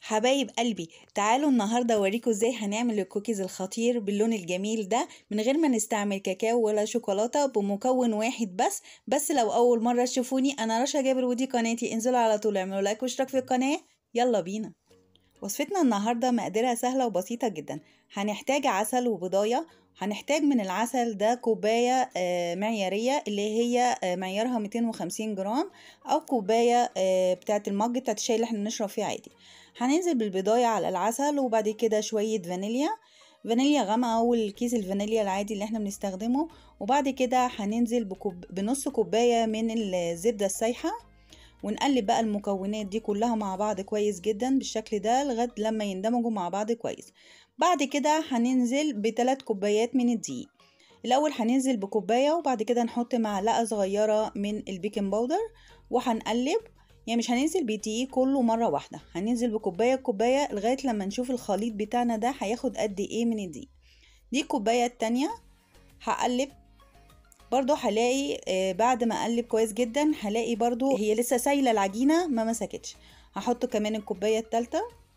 حبايب قلبي تعالوا النهاردة اوريكم ازاي هنعمل الكوكيز الخطير باللون الجميل ده من غير ما نستعمل كاكاو ولا شوكولاتة بمكون واحد بس بس لو اول مرة تشوفوني انا رشا جابر ودي قناتي انزلوا على طول اعملوا لايك واشتراك في القناة يلا بينا وصفتنا النهاردة مقدرها سهلة وبسيطة جدا هنحتاج عسل وبضاية هنحتاج من العسل ده كوباية آه، معيارية اللي هي آه، معيارها 250 جرام أو كوباية آه، بتاعة المج بتاعة الشاي اللي احنا بنشرب فيه عادي هننزل بالبضاية على العسل وبعد كده شوية فانيليا فانيليا غامقة أو الكيس الفانيليا العادي اللي احنا بنستخدمه وبعد كده هننزل بكوب بنص كوباية من الزبدة السايحة ونقلب بقى المكونات دي كلها مع بعض كويس جدا بالشكل ده لغاية لما يندمجوا مع بعض كويس بعد كده هننزل بثلاث كوبايات من الدقيق الأول هننزل بكوباية وبعد كده نحط معلقة صغيرة من البيكنج باودر وهنقلب يعني مش هننزل بالدقيق كله مرة واحدة هننزل بكوباية كوباية لغاية لما نشوف الخليط بتاعنا ده هياخد قد ايه من الدقيق دي الكوباية التانية هقلب برضو هلاقي آه بعد ما اقلب كويس جدا هلاقي برضو هي لسه سايله العجينه ما مسكتش هحط كمان الكوبايه التالتة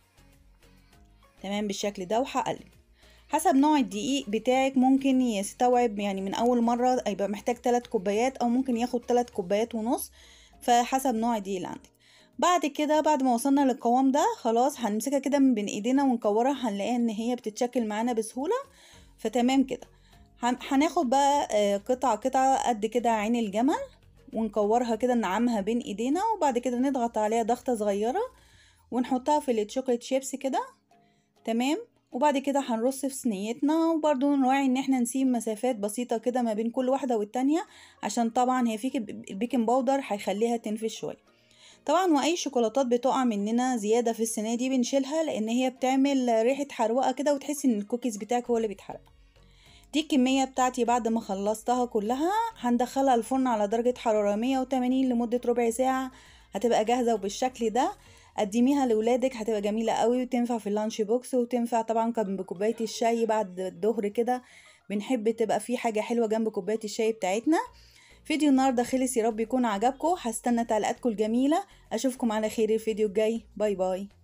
تمام بالشكل ده وهقلب حسب نوع الدقيق بتاعك ممكن يستوعب يعني من اول مره يبقى محتاج 3 كوبايات او ممكن ياخد 3 كوبايات ونص فحسب نوع الدقيق اللي عندك بعد كده بعد ما وصلنا للقوام ده خلاص هنمسكها كده من بين ايدينا ونكورها هنلاقيها ان هي بتتشكل معانا بسهوله فتمام كده هناخد بقى قطعة قطعة قد كده عين الجمل ونكورها كده نعمها بين ايدينا وبعد كده نضغط عليها ضغطة صغيرة ونحطها في الشوكولات شيبس كده تمام وبعد كده هنرص في صينيتنا وبرضو نراعي ان احنا نسيب مسافات بسيطة كده ما بين كل واحدة والتانية عشان طبعا هي فيك البيكنج باودر هيخليها تنفش شوية طبعا واي شوكولاتات بتقع مننا زيادة في الصينية دي بنشيلها لان هي بتعمل ريحة حروقة كده وتحس ان الكوكيز بتاعك هو اللي بيتحرق دي الكمية بتاعتي بعد ما خلصتها كلها هندخلها الفرن على درجة حرارة 180 لمدة ربع ساعة هتبقى جاهزة وبالشكل ده قدميها لولادك هتبقى جميلة قوي وتنفع في اللانش بوكس وتنفع طبعا كان بكوباية الشاي بعد الظهر كده بنحب تبقى في حاجة حلوة جنب كوباية الشاي بتاعتنا فيديو النهارده خلص يا رب يكون عجبكم هستنى تعليقاتكم الجميلة اشوفكم على خير الفيديو الجاي باي باي